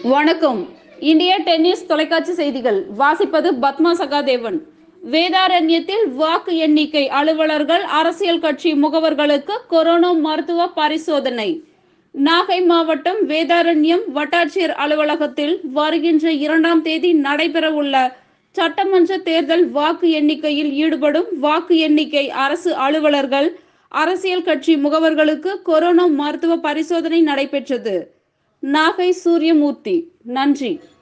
வணக்கம் இந்திய டென்னிஸ் தொலைக்காட்சி செய்திகள் வாசிப்பது பத்மா சகாதேவன் வேதாரண்யத்தில் வாக்கு எண்ணிக்கை அலுவலர்கள் அரசியல் கட்சி முகவர்களுக்கு கொரோனா மருத்துவ பரிசோதனை நாகை மாவட்டம் வேதாரண்யம் வட்டாட்சியர் அலுவலகத்தில் வருகின்ற இரண்டாம் தேதி நடைபெறவுள்ள சட்டமன்ற தேர்தல் வாக்கு எண்ணிக்கையில் ஈடுபடும் வாக்கு எண்ணிக்கை அரசு அலுவலர்கள் அரசியல் கட்சி முகவர்களுக்கு கொரோனா மருத்துவ பரிசோதனை நடைபெற்றது நாகை சூரியமூர்த்தி நன்றி